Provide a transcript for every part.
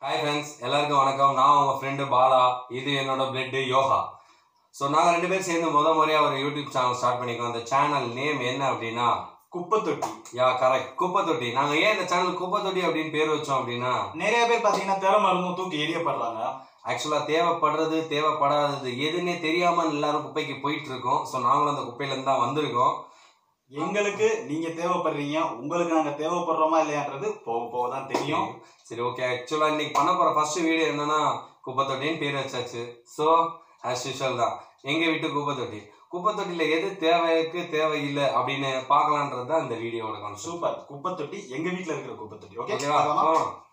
Hi friends எல்லாருக்கும் வணக்கம் நான் உங்கள் ஃப்ரெண்டு பாலா இது என்னோட பிளட் யோகா ஸோ நாங்கள் ரெண்டு பேரும் சேர்ந்து முத முறையாக ஒரு யூடியூப் சேனல் ஸ்டார்ட் பண்ணிக்கோம் அந்த சேனல் நேம் என்ன அப்படின்னா குப்பை தொட்டி யா கரெக்ட் குப்பை தொட்டி நாங்கள் ஏன் இந்த சேனல் குப்பை தொட்டி அப்படின்னு பேர் வச்சோம் அப்படின்னா நிறைய பேர் பாத்தீங்கன்னா திறமை இருந்தும் தூக்கி எரியப்படுறாங்க ஆக்சுவலாக தேவைப்படுறது தேவைப்படாதது எதுன்னே தெரியாமல் எல்லாரும் குப்பைக்கு போயிட்டு இருக்கோம் ஸோ நாங்களும் அந்த குப்பையிலேருந்து தான் வந்திருக்கோம் எங்களுக்கு நீங்க தேவைப்படுறீங்க உங்களுக்கு நாங்க தேவைப்படுறோமா இல்லையான்றது போக போக தான் தெரியும் சரி ஓகே ஆக்சுவலாக இன்னைக்கு பண்ண போகிற ஃபர்ஸ்ட் வீடியோ என்னன்னா குப்பை தொட்டின்னு பேர் வச்சாச்சு ஸோ ஆஸ் யூஷுவல் தான் எங்கள் வீட்டு குப்பை தொட்டி குப்பை தொட்டியில் எது தேவைக்கு தேவையில்லை அப்படின்னு பார்க்கலான்றது தான் இந்த வீடியோவோட கான்செப்ட் சூப்பர் குப்பை தொட்டி எங்க வீட்ல இருக்கிற குப்பை தொட்டி ஓகே ஓகேவா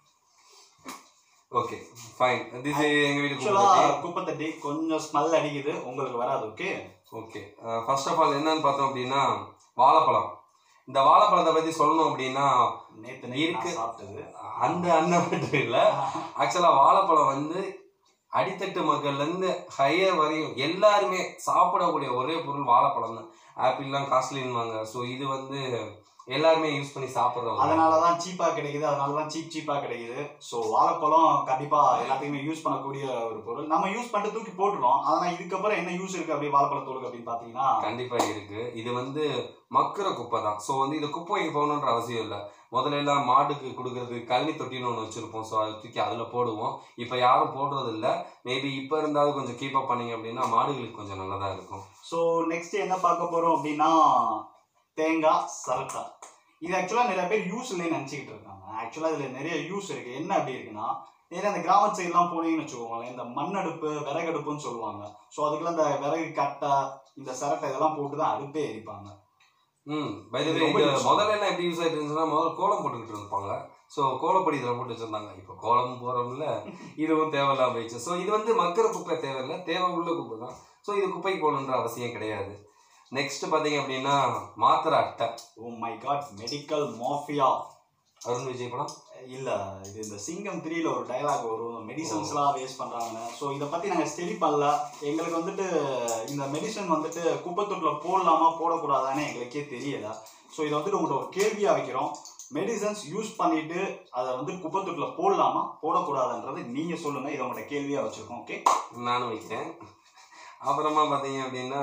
ஓகே ஃபைன் இது எங்கள் வீட்டு குப்பை ஆக்சுவலா தொட்டி குப்பை தொட்டி கொஞ்சம் ஸ்மெல் அடிக்குது உங்களுக்கு வராது okay okay first of all என்னன்னு பார்த்தோம் அப்படின்னா வாழைப்பழம் இந்த வாழைப்பழத்தை பற்றி சொல்லணும் அப்படின்னா நேத்து நைட் இருக்கு. நான் சாப்பிட்டது அந்த அந்த மட்டும் இல்லை ஆக்சுவலாக வாழைப்பழம் வந்து அடித்தட்டு மக்கள்லேருந்து ஹையர் வரையும் எல்லாருமே சாப்பிடக்கூடிய ஒரே பொருள் வாழைப்பழம் தான் ஆப்பிள்லாம் காஸ்ட்லின்வாங்க ஸோ இது வந்து எல்லாருமே யூஸ் பண்ணி சாப்பிட்றவங்க அதனாலதான் சீப்பா கிடைக்குது அதனாலதான் சீப் சீப்பா கிடைக்குது ஸோ வாழைப்பழம் கண்டிப்பா எல்லாத்தையுமே யூஸ் பண்ணக்கூடிய ஒரு பொருள் நம்ம யூஸ் பண்ணிட்டு தூக்கி போட்டுருவோம் ஆனா இதுக்கப்புறம் என்ன யூஸ் இருக்கு அப்படி வாழைப்பழத்தோலுக்கு அப்படின்னு பாத்தீங்கன்னா கண்டிப்பா இருக்கு இது வந்து மக்குற குப்பை தான் ஸோ வந்து இது குப்பைக்கு போகணுன்ற அவசியம் இல்லை முதல்ல எல்லாம் மாடுக்கு கொடுக்கறது கழனி தொட்டின்னு ஒன்று வச்சிருப்போம் ஸோ அதை தூக்கி அதில் போடுவோம் இப்போ யாரும் போடுறது இல்லை மேபி இப்போ இருந்தாலும் கொஞ்சம் கீப் அப் பண்ணீங்க அப்படின்னா மாடுகளுக்கு கொஞ்சம் நல்லதா இருக்கும் ஸோ நெக்ஸ்ட் என்ன பார்க்க போறோம் அப்படின்னா தேங்காய் சரட்டா இது ஆக்சுவலாக நிறைய பேர் யூஸ் இல்லைன்னு நினச்சிக்கிட்டு இருக்காங்க ஆக்சுவலாக இதில் நிறைய யூஸ் இருக்கு என்ன அப்படி இருக்குன்னா நிறைய அந்த கிராம சைட்லாம் போனீங்கன்னு வச்சுக்கோங்களேன் இந்த மண்ணடுப்பு விறகடுப்புன்னு சொல்லுவாங்க ஸோ அதுக்குள்ள இந்த விறகு கட்டை இந்த சரட்டை இதெல்லாம் போட்டு தான் அடுப்பே எரிப்பாங்க ம் பை இது இது ரொம்ப use முதல்ல எல்லாம் எப்படி யூஸ் ஆயிட்டு இருந்துச்சுன்னா முதல்ல கோலம் போட்டுக்கிட்டு இருப்பாங்க ஸோ கோலப்பொடி இதில் போட்டு வச்சிருந்தாங்க இப்போ கோலம் போகிறோம்ல இதுவும் தேவையில்லாம போயிடுச்சு ஸோ இது வந்து மக்கிற குப்பை தேவையில்லை தேவை உள்ள குப்பை தான் ஸோ இது குப்பைக்கு போகணுன்ற அவசியம் கிடையாது நெக்ஸ்ட் பார்த்தீங்க அப்படின்னா மாத்திரை அட்டை oh my god medical mafia Arun Vijay படம் இல்ல இது இந்த சிங்கம் த்ரீல ஒரு டயலாக் வரும் மெடிசன்ஸ்லாம் வேஸ்ட் பண்றாங்க ஸோ இதை பத்தி நாங்க ஸ்டடி பண்ணல எங்களுக்கு வந்துட்டு இந்த மெடிசன் வந்துட்டு குப்பத்தொட்டில போடலாமா போடக்கூடாதான்னு எங்களுக்கே தெரியல ஸோ இதை வந்துட்டு உங்கள்கிட்ட ஒரு கேள்வியா வைக்கிறோம் மெடிசன்ஸ் யூஸ் பண்ணிட்டு அதை வந்து குப்பத்தொட்டில போடலாமா போடக்கூடாதுன்றது நீங்க சொல்லுங்க இதை உங்கள்கிட்ட கேள்வியா வச்சிருக்கோம் ஓகே நானும் வைக்கிறேன் அப்புறமா பார்த்தீங்க அப்படின்னா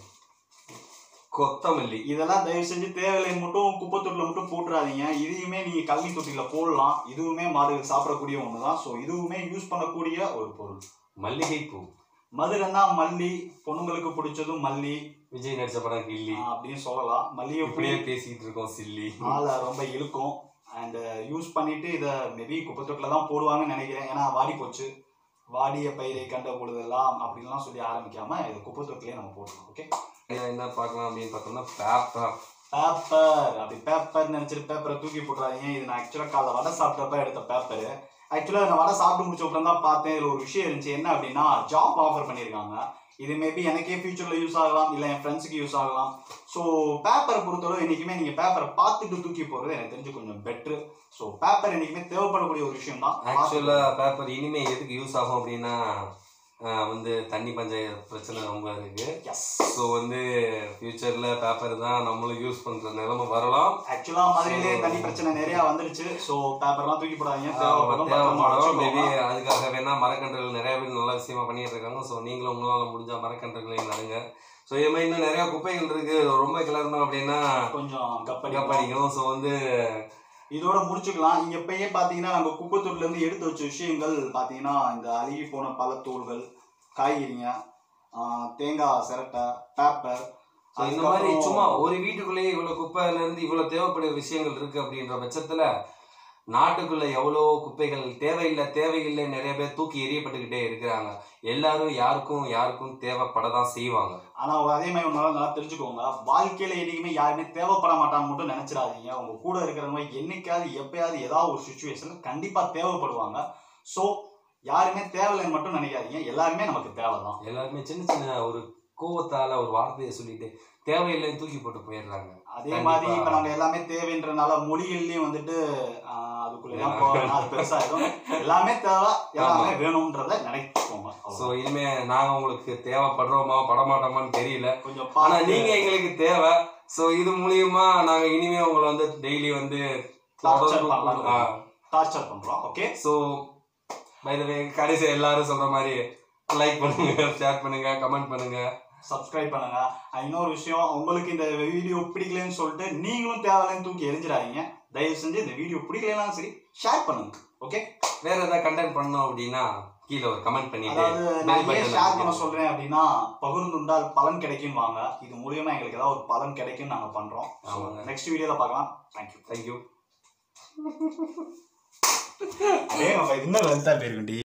கொத்தமல்லி இதெல்லாம் தயவு செஞ்சு தேவையில்லை மட்டும் குப்பை தொட்டில மட்டும் போட்டுறாதீங்க இதையுமே நீங்க கல்வி தொட்டில போடலாம் இதுவுமே மாடுகள் சாப்பிடக்கூடிய ஒன்று தான் ஸோ இதுவுமே யூஸ் பண்ணக்கூடிய ஒரு பொருள் மல்லிகைப்பூ மதுரைன்னா மல்லி பொண்ணுங்களுக்கு பிடிச்சதும் மல்லி விஜய் நடிச்ச படம் கில்லி ஆஹ் அப்படின்னு சொல்லலாம் மல்லிகை இப்படியே பேசிக்கிட்டு இருக்கோம் சில்லி ஆளை ரொம்ப இழுக்கும் அண்ட் யூஸ் பண்ணிட்டு இதை மேபி குப்பத்தொட்டில் தான் போடுவாங்கன்னு நினைக்கிறேன் ஏன்னா வாடி போச்சு வாடிய பயிரை கண்ட பொழுதெல்லாம் அப்படின்லாம் சொல்லி ஆரம்பிக்காம இது குப்பத்தொட்டிலே நம்ம போட்டுருவோம் ஓகே என்ன பார்க்கலாம் அப்படின்னு பார்த்தோம்னா பேப்பர் பேப்பர் அப்படி பேப்பர் நினைச்சிட்டு பேப்பரை தூக்கி போட்டுறாதீங்க இது நான் ஆக்சுவலாக காலைல வடை சாப்பிட்டப்ப எடுத்த பேப்பர் ஆக்சுவலாக நான் வடை சாப்பிட்டு முடிச்ச அப்புறம் தான் பார்த்தேன் இதில் ஒரு விஷயம் இருந்துச்சு என்ன அப்படின்னா ஜாப் ஆஃபர் பண்ணியிருக்காங்க இது மேபி எனக்கே ஃபியூச்சரில் யூஸ் ஆகலாம் இல்லை என் ஃப்ரெண்ட்ஸுக்கு யூஸ் ஆகலாம் ஸோ பேப்பரை பொறுத்தளவு என்றைக்குமே நீங்கள் பேப்பரை பார்த்துட்டு தூக்கி போகிறது எனக்கு தெரிஞ்சு கொஞ்சம் பெட்ரு ஸோ பேப்பர் என்றைக்குமே தேவைப்படக்கூடிய ஒரு விஷயம் தான் ஆக்சுவலாக பேப்பர் இனிமே எதுக்கு யூஸ் ஆகும் அப்படின்னா ஆஹ் வந்து தண்ணி பஞ்சாயத்து பிரச்சனை ரொம்ப இருக்கு எஸ் ஸோ வந்து ஃபியூச்சரில் பேப்பர் தான் நம்மளும் யூஸ் பண்ணுற நிலைமை வரலாம் ஆக்சுவலாக மதுரையிலே தண்ணி பிரச்சனை நிறையா வந்துருச்சு ஸோ பேப்பர்லாம் தூக்கி போடாதீங்க தேவைப்படும் பத்திரமா தேவைப்படும் மேபி வச்சுக்கோங்க. அதுக்காக வேணா மரக்கன்றுகள் நிறைய பேர் நல்ல விஷயமா பண்ணிட்டு இருக்காங்க ஸோ நீங்களும் உங்களால் முடிஞ்ச மரக்கன்றுகளையும் நடுங்க ஸோ இது மாதிரி இன்னும் நிறைய குப்பைகள் இருக்கு ரொம்ப கிளறணும் அப்படின்னா கொஞ்சம் கப்படி படிக்கும் ஸோ வந்து இதோட முடிச்சுக்கலாம் இங்க இப்பயே பாத்தீங்கன்னா நம்ம குப்பத்தூர்ல இருந்து எடுத்து வச்ச விஷயங்கள் பாத்தீங்கன்னா இந்த அழுகி போன பழத்தூள்கள் காய்கறிங்க ஆஹ் தேங்காய் சிரட்டை பேப்பர் So, இந்த மாதிரி சும்மா ஒரு வீட்டுக்குள்ளேயே இவ்வளவு குப்பையில இருந்து இவ்வளவு தேவைப்படுற விஷயங்கள் இருக்கு அப்படின்ற பட்சத்துல நாட்டுக்குள்ள எவ்வளோ குப்பைகள் தேவையில்லை தேவையில்லை நிறைய பேர் தூக்கி எறியப்பட்டுக்கிட்டே இருக்கிறாங்க எல்லாரும் யாருக்கும் யாருக்கும் தேவைப்பட தான் செய்வாங்க ஆனா அதே மாதிரி ஒன்னால நல்லா தெரிஞ்சுக்கோங்க வாழ்க்கையில என்னைக்குமே யாருமே தேவைப்பட மாட்டான்னு மட்டும் நினைச்சிடாதீங்க உங்க கூட இருக்கிறவங்க என்னைக்காவது எப்பயாவது ஏதாவது ஒரு சுச்சுவேஷன்ல கண்டிப்பா தேவைப்படுவாங்க ஸோ யாருமே தேவையில்லைன்னு மட்டும் நினைக்காதீங்க எல்லாருமே நமக்கு தேவைதான் எல்லாருமே சின்ன சின்ன ஒரு கோவத்தால ஒரு வார்த்தையை சொல்லிட்டு தேவையில்லைன்னு தூக்கி போட்டு போயிடுறாங்க அதே கண்டிப்பா. மாதிரி இப்ப நாங்க எல்லாமே தேவைன்றனால மொழிகள்லயும் வந்துட்டு ஆஹ், அதுக்குள்ள எல்லாம் போகணும் அது பெருசாயிடும் எல்லாமே தேவை எல்லாமே வேணும்ன்றத நினைச்சுக்கோங்க ஸோ அவ்வளவுதான். இனிமே நாங்க உங்களுக்கு தேவைப்படுறோமா படமாட்டோமான்னு தெரியல கொஞ்சம் ஆனா பார்த்து நீங்க எங்களுக்கு தேவை ஸோ இது மூலியமா நாங்க இனிமே உங்களை வந்து டெய்லி வந்து Torture பண்ணலாம். டார்ச்சர் பண்றோம் okay so by the way கடைசி எல்லாரும் சொல்ற மாதிரி லைக் பண்ணுங்க ஷேர் பண்ணுங்க கமெண்ட் பண்ணுங்க சப்ஸ்கிரைப் பண்ணுங்க அஹ் இன்னொரு விஷயம் உங்களுக்கு இந்த வீடியோ பிடிக்கலன்னு சொல்லிட்டு நீங்களும் தேவையில்லைன்னு தூக்கி எரிஞ்சிடாதீங்க தயவு செஞ்சு இந்த வீடியோ பிடிக்கலனாலும் சரி ஷேர் பண்ணுங்க ஓகே வேற ஏதாவது கண்டென்ட் பண்ணோம் அப்படின்னா கீழே ஒரு கமெண்ட் பண்ணிட்டு அதாவது bell நான் ஏன் button ஷேர் பண்ண அமுக்கிடுங்க. சொல்றேன் அப்படின்னா பகிர்ந்துண்டால் பலன் கிடைக்கும் வாங்க இது மூலியமா எங்களுக்கு ஏதாவது ஒரு பலன் கிடைக்கும் நாங்க பண்றோம் ஆமாங்க. நெக்ஸ்ட் வீடியோல பார்க்கலாம் தேங்க்யூ Thank you அதே நம்ம இன்னும் லலிதா பேருக்குண்டி